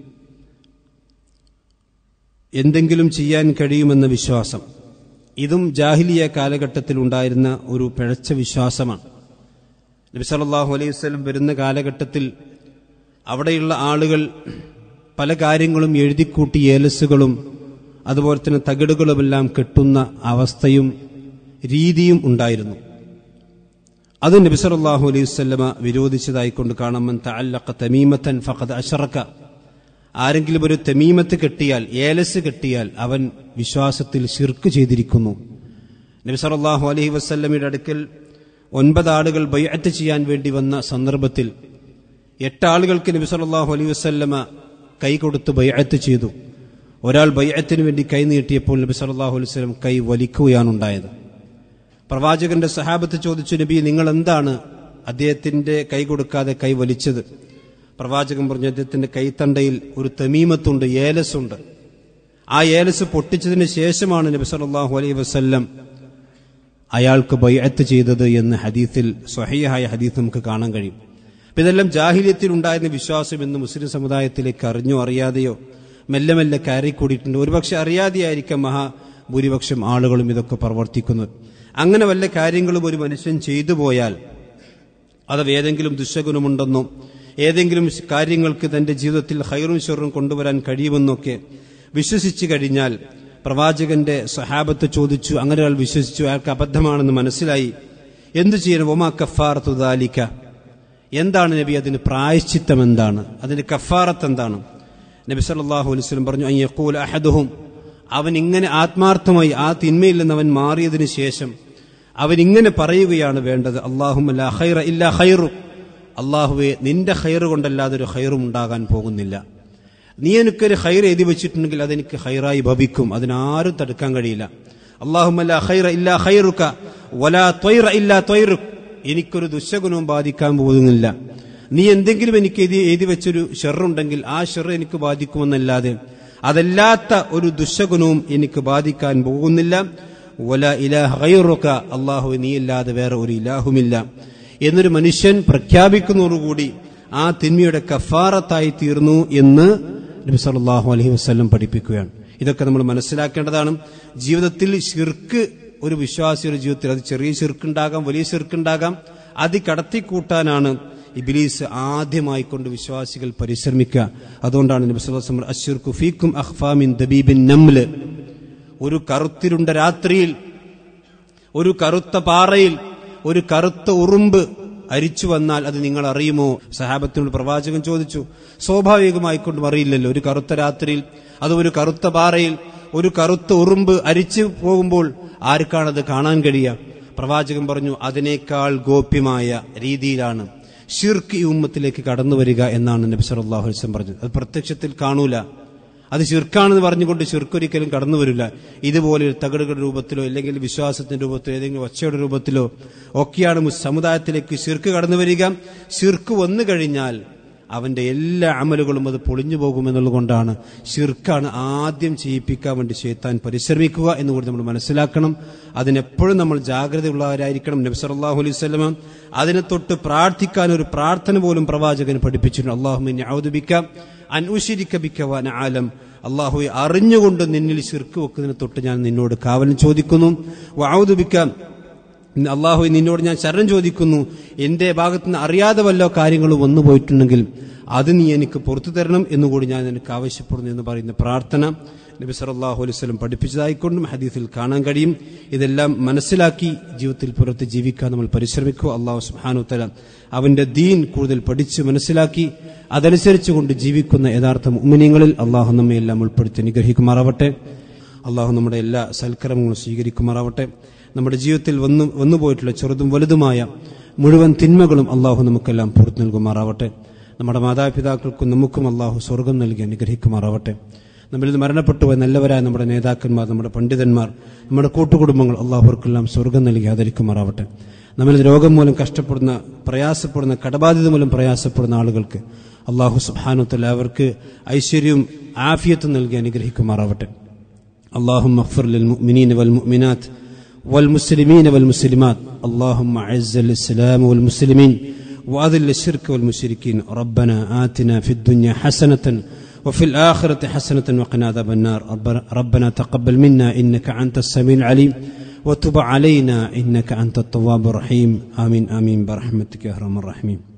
എന്തെങ്കിലും ചെയ്യാൻ കഴിയുമെന്ന വിശ്വാസം ഇതും ജാഹിലിയ കാലഘട്ടത്തിൽ ഉണ്ടായിരുന്ന ഒരു പിഴച്ച വിശ്വാസമാണ് നബി സല്ലല്ലാഹു അലൈഹി വസല്ലം വരുന്ന കാലഘട്ടത്തിൽ അവിടെയുള്ള ആളുകൾ പല കാര്യങ്ങളും എഴുതിക്കൂട്ടി ഏലസുകളും അതുപോലെ തന്നെ തകിടുകളുമെല്ലാം കെട്ടുന്ന അവസ്ഥയും രീതിയും ഉണ്ടായിരുന്നു അത് നബി സല്ലല്ലാഹു അലൈഹി വസല്ലമ വിരോധിച്ചതായിക്കൊണ്ട് കാണാമൻ തഅല്ലഖ തമീമത്തൻ ഫഖദ് അശറക ആരെങ്കിലും ഒരു തമീമത്ത് കെട്ടിയാൽ ഏലസ് കെട്ടിയാൽ അവൻ വിശ്വാസത്തിൽ ശിർക്ക് ചെയ്തിരിക്കുന്നു നബി സല്ലല്ലാഹു അലൈഹി വസല്ലമയുടെ അടുക്കൽ ഒൻപത് ആളുകൾ ബൈഅത്ത് ചെയ്യാൻ വേണ്ടി വന്ന സന്ദർഭത്തിൽ എട്ട് ആളുകൾക്ക് നബി സല്ലല്ലാഹു അലൈഹി വസല്ലമ കൈ കൊടുത്ത് ബൈഅത്ത് ചെയ്തു ഒരാൾ ബൈഅത്തിന് വേണ്ടി കൈ നീട്ടിയപ്പോൾ നബി സല്ലല്ലാഹു അലൈഹി വസല്ലം കൈ വലിക്കുകയാണ് ഉണ്ടായത് പ്രവാചകന്റെ സഹാബത്ത് ചോദിച്ചു നബി നിങ്ങൾ എന്താണ് അദ്ദേഹത്തിന്റെ കൈ കൊടുക്കാതെ കൈ വലിച്ചത് പ്രവാചകൻ പറഞ്ഞു അദ്ദേഹത്തിന്റെ കൈത്തണ്ടയിൽ ഒരു തമീമത്തുണ്ട് ഏലസുണ്ട് ആ ഏലസ് പൊട്ടിച്ചതിന് ശേഷമാണ് നബി സല്ലല്ലാഹു അലൈഹി വസല്ലം അയാൾക്ക് ബൈഅത്ത് ചെയ്തത് എന്ന് ഹദീസിൽ സ്വഹീഹായ ഹദീസ് നമുക്ക് കാണാൻ കഴിയും അപ്പൊ ഇതെല്ലാം ജാഹില്യത്തിൽ ഉണ്ടായിരുന്ന വിശ്വാസം എന്ന് മുസ്ലിം സമുദായത്തിലേക്ക് അറിഞ്ഞോ അറിയാതെയോ മെല്ലെ മെല്ലെ കയറിക്കൂടിയിട്ടുണ്ട് ഒരുപക്ഷെ അറിയാതെയായിരിക്കാം മഹാഭൂരിപക്ഷം ആളുകളും ഇതൊക്കെ പ്രവർത്തിക്കുന്നത് അങ്ങനെ വല്ല കാര്യങ്ങളും ഒരു മനുഷ്യൻ ചെയ്തു പോയാൽ അത് ഏതെങ്കിലും ദുശഗുണമുണ്ടെന്നോ ഏതെങ്കിലും കാര്യങ്ങൾക്ക് തന്റെ ജീവിതത്തിൽ ഹൈറും ഷെറും കൊണ്ടുവരാൻ കഴിയുമെന്നൊക്കെ വിശ്വസിച്ചു കഴിഞ്ഞാൽ പ്രവാചകന്റെ സഹാബത്ത് ചോദിച്ചു അങ്ങനെ ഒരാൾ വിശ്വസിച്ചു അയാൾക്ക് അബദ്ധമാണെന്ന് മനസ്സിലായി എന്തു ചെയ്യണം ഒമാ കഫാറത്തു ദാലിക്ക എന്താണ് നബി അതിന് പ്രായശ്ചിത്തം എന്താണ് അതിന്റെ കഫാറത്ത് എന്താണ് നബി സല്ലല്ലാഹു അലൈഹി വസല്ലം പറഞ്ഞു അയ്യക്കൂൽ അഹദുഹും അവൻ ഇങ്ങനെ ആത്മാർത്ഥമായി ആ തിന്മയിൽ നിന്ന് അവൻ മാറിയതിനു ശേഷം അവൻ ഇങ്ങനെ പറയുകയാണ് വേണ്ടത് അള്ളാഹുമല്ല ഹൈറ ഇല്ല ഹൈറു അള്ളാഹുവെ നിന്റെ ഹൈറ് കൊണ്ടല്ലാതെ ഒരു ഹൈറും ഉണ്ടാകാൻ പോകുന്നില്ല നീ എനിക്കൊരു ഹൈർ എഴുതി വെച്ചിട്ടുണ്ടെങ്കിൽ അതെനിക്ക് ഹൈറായി ഭവിക്കും അതിനാരും തടുക്കാൻ കഴിയില്ല അള്ളാഹുമല്ല ഹൈറ ഇല്ല ഹൈറുക്ക വലാ ത്വൈറ ഇല്ല ത്വൈറു എനിക്കൊരു ദുശഗുണവും ബാധിക്കാൻ പോകുന്നില്ല നീ എന്തെങ്കിലും എനിക്ക് എഴുതി എഴുതി വെച്ചൊരു ഷെറുണ്ടെങ്കിൽ ആ ഷെർ എനിക്ക് ബാധിക്കുമെന്നല്ലാതെ അതല്ലാത്ത ഒരു ദുശഗുണവും എനിക്ക് ബാധിക്കാൻ പോകുന്നില്ല വല ഇലാഹ ഗൈറുക അള്ളാഹു നീയല്ലാതെ വേറെ ഒരു ഇലാഹുമില്ല എന്നൊരു മനുഷ്യൻ പ്രഖ്യാപിക്കുന്നതോടുകൂടി ആ തിന്മയുടെ കഫാറത്തായി തീർന്നു എന്ന് നബി സല്ലല്ലാഹു അലൈഹി വസല്ലം പഠിപ്പിക്കുകയാണ് ഇതൊക്കെ നമ്മൾ മനസ്സിലാക്കേണ്ടതാണ് ജീവിതത്തിൽ ശിർക്ക് ഒരു വിശ്വാസിയുടെ ജീവിതത്തിൽ അത് ചെറിയ ശിർക്കുണ്ടാകാം വലിയ ശിർക്കുണ്ടാകാം അത് കടത്തിക്കൂട്ടാനാണ് ഇബിലീസ് ആദ്യമായി കൊണ്ട് വിശ്വാസികൾ പരിശ്രമിക്കുക അതുകൊണ്ടാണ് നബി സല്ലല്ലാഹു അലൈഹി വസല്ലം അശ്ശിർക്കു ഫീക്കും അഖ്ഫാമിൻ ദബീബിൻ നംല് ഒരു കറുത്തിരുണ്ട രാത്രിയിൽ ഒരു കറുത്ത പാറയിൽ ഒരു കറുത്ത ഉറുമ്പ് അരിച്ചു വന്നാൽ അത് നിങ്ങൾ അറിയുമോ സഹാബത്തിനോട് പ്രവാചകൻ ചോദിച്ചു സ്വാഭാവികമായിക്കൊണ്ടും അറിയില്ലല്ലോ ഒരു കറുത്ത രാത്രിയിൽ അത് ഒരു കറുത്ത പാറയിൽ ഒരു കറുത്ത ഉറുമ്പ് അരിച്ചു പോകുമ്പോൾ ആർക്കാണത് കാണാൻ കഴിയുക പ്രവാചകൻ പറഞ്ഞു അതിനേക്കാൾ ഗോപ്യമായ രീതിയിലാണ് ഷിർക്ക് ഈ ഉമ്മത്തിലേക്ക് കടന്നു വരിക എന്നാണ് നബി സല്ലല്ലാഹു അലൈഹി വസല്ലം പറഞ്ഞത് അത് പ്രത്യക്ഷത്തിൽ കാണൂല അത് ശിർക്കാണെന്ന് പറഞ്ഞുകൊണ്ട് ശിർക്കൊരിക്കലും കടന്നു വരില്ല ഇതുപോലെ ഒരു തകടുകളുടെ രൂപത്തിലോ അല്ലെങ്കിൽ വിശ്വാസത്തിന്റെ രൂപത്തിലോ ഏതെങ്കിലും ഒച്ചയുടെ രൂപത്തിലോ ഒക്കെയാണ് മുസ് സമുദായത്തിലേക്ക് ശിർക്ക് കടന്നു വരിക ശിർക്ക് വന്നു കഴിഞ്ഞാൽ അവന്റെ എല്ലാ അമലുകളും അത് പൊളിഞ്ഞു പോകുമെന്നുള്ളതുകൊണ്ടാണ് ഷിർക്കാണ് ആദ്യം ചെയ്യിപ്പിക്കാൻ വേണ്ടി ചെയ്ത്താൻ പരിശ്രമിക്കുക എന്നുകൂടി നമ്മൾ മനസ്സിലാക്കണം അതിനെപ്പോഴും നമ്മൾ ജാഗ്രതയുള്ളവരായിരിക്കണം നബി സല്ലല്ലാഹു അലൈഹി വസല്ലമ അതിനെ തൊട്ട് പ്രാർത്ഥിക്കാൻ ഒരു പ്രാർത്ഥന പോലും പ്രവാചകൻ പഠിപ്പിച്ചിട്ടുണ്ട് അള്ളാഹുമിനെ ഔദുബിക്കാം അൻഉശിരിക്കബിക്കവാൻ ആലം അള്ളാഹുവെ അറിഞ്ഞുകൊണ്ട് നിന്നിൽ ശിർക്ക് വെക്കുന്നതിനെ തൊട്ട് ഞാൻ നിന്നോട് കാവലം ചോദിക്കുന്നു വഔദുബിക്കാം അള്ളാഹു നിന്നോട് ഞാൻ ശരണം ചോദിക്കുന്നു എന്റെ ഭാഗത്ത് നിന്ന് അറിയാതെ വല്ലോ കാര്യങ്ങൾ വന്നു പോയിട്ടുണ്ടെങ്കിൽ അത് നീ എനിക്ക് പുറത്തു തരണം എന്നുകൂടി ഞാൻ എനിക്ക് ആവശ്യപ്പെടുന്നു എന്ന് പറയുന്ന പ്രാർത്ഥന നബി സല്ലല്ലാഹു അലൈഹി വസല്ലം പഠിപ്പിച്ചതായിക്കൊണ്ടും ഹദീസിൽ കാണാൻ കഴിയും ഇതെല്ലാം മനസ്സിലാക്കി ജീവിതത്തിൽ പുറത്ത് ജീവിക്കാൻ നമ്മൾ പരിശ്രമിക്കുക അള്ളാഹു സുബ്ഹാനഹു തആല അവന്റെ ദീൻ കൂടുതൽ പഠിച്ച് മനസ്സിലാക്കി അതനുസരിച്ച് കൊണ്ട് ജീവിക്കുന്ന യഥാർത്ഥ മുഅ്മിനീങ്ങളിൽ അള്ളാഹു നമ്മെ എല്ലാം ഉൾപ്പെടുത്തി അനുഗ്രഹിക്കുമാറാവട്ടെ അള്ളാഹു നമ്മുടെ എല്ലാ സൽക്കരങ്ങളും സ്വീകരിക്കുമാറാവട്ടെ നമ്മുടെ ജീവിതത്തിൽ വന്നു വന്നുപോയിട്ടുള്ള ചെറുതും വലുതുമായ മുഴുവൻ തിന്മകളും അള്ളാഹു നമുക്കെല്ലാം പുറത്തു നൽകുമാറാവട്ടെ നമ്മുടെ മാതാപിതാക്കൾക്കും നമുക്കും അള്ളാഹു സ്വർഗം നൽകി അനുഗ്രഹിക്കുമാറാവട്ടെ നമ്മിൽ നിന്ന് മരണപ്പെട്ടു പോയ നല്ലവരായ നമ്മുടെ നേതാക്കന്മാർ നമ്മുടെ പണ്ഡിതന്മാർ നമ്മുടെ കൂട്ടുകുടുംബങ്ങൾ അള്ളാഹുർക്കെല്ലാം സ്വർഗം നൽകി ആദരിക്കുമാറാവട്ടെ നമ്മിൽ രോഗം മൂലം കഷ്ടപ്പെടുന്ന പ്രയാസപ്പെടുന്ന കടബാധിത മൂലം പ്രയാസപ്പെടുന്ന ആളുകൾക്ക് അള്ളാഹു സുബാനുത്തല്ല അവർക്ക് ഐശ്വര്യവും ആഫിയത്തും നൽകി അനുഗ്രഹിക്കുമാറാവട്ടെ اللهم اغفر للمؤمنين والمؤمنات والمسلمين والمسلمات اللهم اعز الاسلام والمسلمين واذل الشرك والمشركين ربنا آتنا في الدنيا حسنة وفي الآخرة حسنة وقنا عذاب النار ربنا تقبل منا إنك أنت السميع العليم وتب علينا إنك أنت التواب الرحيم آمين آمين برحمتك يا أرحم الراحمين